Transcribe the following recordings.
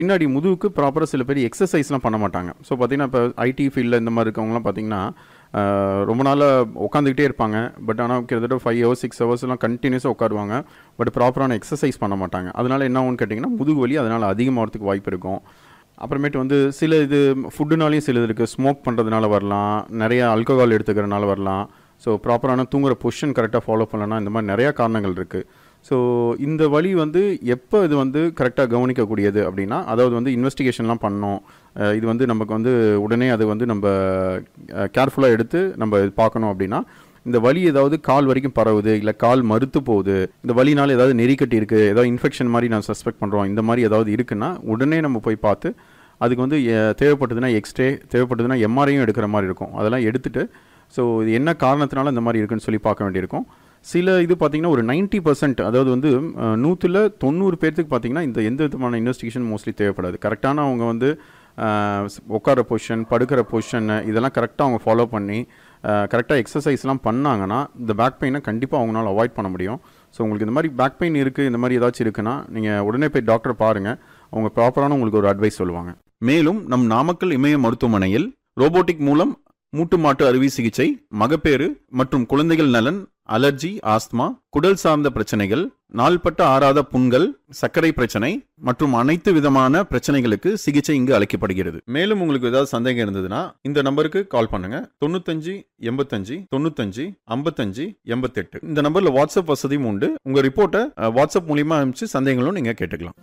பின்னாடி முதுகுக்கு ப்ராப்பராக சில பேர் எக்ஸசைஸ்லாம் பண்ண மாட்டாங்க ஸோ பார்த்தீங்கன்னா இப்போ ஐடி ஃபீல்டில் இந்த மாதிரி இருக்கவங்கலாம் பார்த்தீங்கன்னா ஆஹ், ரொம்ப நாளாக உட்காந்துக்கிட்டே இருப்பாங்க பட் ஆனால் கிட்டத்தட்ட ஃபைவ் ஹவர்ஸ் சிக்ஸ் ஹவர்ஸ்லாம் கண்டினியூஸாக உட்காருவாங்க பட் ப்ராப்பரான எக்ஸசைஸ் பண்ண மாட்டாங்க அதனால என்ன ஆகும்னு கேட்டிங்கன்னா முதுகு வலி அதனால் அதிகமாகிறதுக்கு வாய்ப்பு இருக்கும் அப்புறமேட்டு வந்து சில இது ஃபுட்டுனாலையும் சில இது இருக்குது ஸ்மோக் பண்ணுறதுனால வரலாம் நிறைய ஆல்கஹால் எடுத்துக்கிறதுனால வரலாம் ஸோ ப்ராப்பரான தூங்குற பொசிஷன் கரெக்டாக ஃபாலோ பண்ணலன்னா இந்த மாதிரி நிறையா காரணங்கள் இருக்குது ஸோ இந்த வழி வந்து எப்போ இது வந்து கரெக்டாக கவனிக்கக்கூடியது அப்படின்னா அதாவது வந்து இன்வெஸ்டிகேஷன்லாம் பண்ணோம் அஹ் இது வந்து நமக்கு வந்து உடனே அது வந்து நம்ம கேர்ஃபுல்லாக எடுத்து நம்ம இது பார்க்கணும் அப்படின்னா இந்த வலி ஏதாவது கால் வரைக்கும் பரவுது இல்லை கால் மறுத்து போகுது இந்த வலினால ஏதாவது நெறிக்கட்டி இருக்குது ஏதாவது இன்ஃபெக்ஷன் மாதிரி நான் சஸ்பெக்ட் பண்ணுறோம் இந்த மாதிரி ஏதாவது இருக்குன்னா உடனே நம்ம போய் பார்த்து அதுக்கு வந்து எ- தேவைப்பட்டதுன்னா எக்ஸ்ரே தேவைப்பட்டதுன்னா எம்ஆர்ஐயும் எடுக்கிற மாதிரி இருக்கும் அதெல்லாம் எடுத்துட்டு ஸோ இது என்ன காரணத்தினால இந்த மாதிரி இருக்குன்னு சொல்லி பார்க்க வேண்டியிருக்கும் சில இது பார்த்தீங்கன்னா ஒரு 90% பர்சன்ட் அதாவது வந்து நூற்றில் தொண்ணூறு பேர்த்துக்கு பார்த்தீங்கன்னா இந்த எந்த விதமான இன்வெஸ்டிகேஷன் மோஸ்ட்லி தேவைப்படாது கரெக்டான அவங்க வந்து அஹ், ஸ்- உட்கார பொசிஷன் படுக்கிற பொசிஷன் இதெல்லாம் கரெக்டாக அவங்க ஃபாலோ பண்ணி கரெக்டாக எக்ஸசைஸ்லாம் பண்ணாங்கன்னா இந்த பேக் பெயினை கண்டிப்பாக அவங்களால அவாய்ட் பண்ண முடியும் ஸோ உங்களுக்கு இந்த மாதிரி பேக் பெயின் இருக்குது இந்த மாதிரி ஏதாச்சும் இருக்குன்னா நீங்கள் உடனே போய் டாக்டரை பாருங்கள் அவங்க ப்ராப்பரான உங்களுக்கு ஒரு அட்வைஸ் சொல்லுவாங்க மேலும் நம் நாமக்கல் இமய மருத்துவமனையில் ரோபோட்டிக் மூலம் மூட்டு மாட்டு அறுவை சிகிச்சை மகப்பேறு மற்றும் குழந்தைகள் நலன் அலர்ஜி ஆஸ்துமா குடல் சார்ந்த பிரச்சனைகள் நாள்பட்ட ஆறாத புண்கள் சர்க்கரை பிரச்சனை மற்றும் அனைத்து விதமான பிரச்சனைகளுக்கு சிகிச்சை இங்கு அளிக்கப்படுகிறது மேலும் உங்களுக்கு ஏதாவது சந்தேகம் இருந்ததுன்னா இந்த நம்பருக்கு கால் பண்ணுங்க தொண்ணூத்தஞ்சு எண்பத்தஞ்சு தொண்ணூத்தஞ்சு ஐம்பத்தஞ்சு எண்பத்தெட்டு இந்த நம்பர்ல வாட்ஸ்அப் வசதியும் உண்டு உங்க ரிப்போர்ட்டை அஹ், வாட்ஸ்அப் மூலியமா அனுப்பிச்சு சந்தேகங்களும் நீங்க கேட்டுக்கலாம்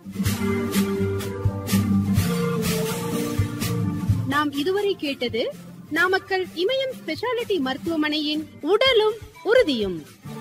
நாம் இதுவரை கேட்டது நாமக்கல் இமயம் ஸ்பெஷாலிட்டி மருத்துவமனையின் உடலும் உறுதியும்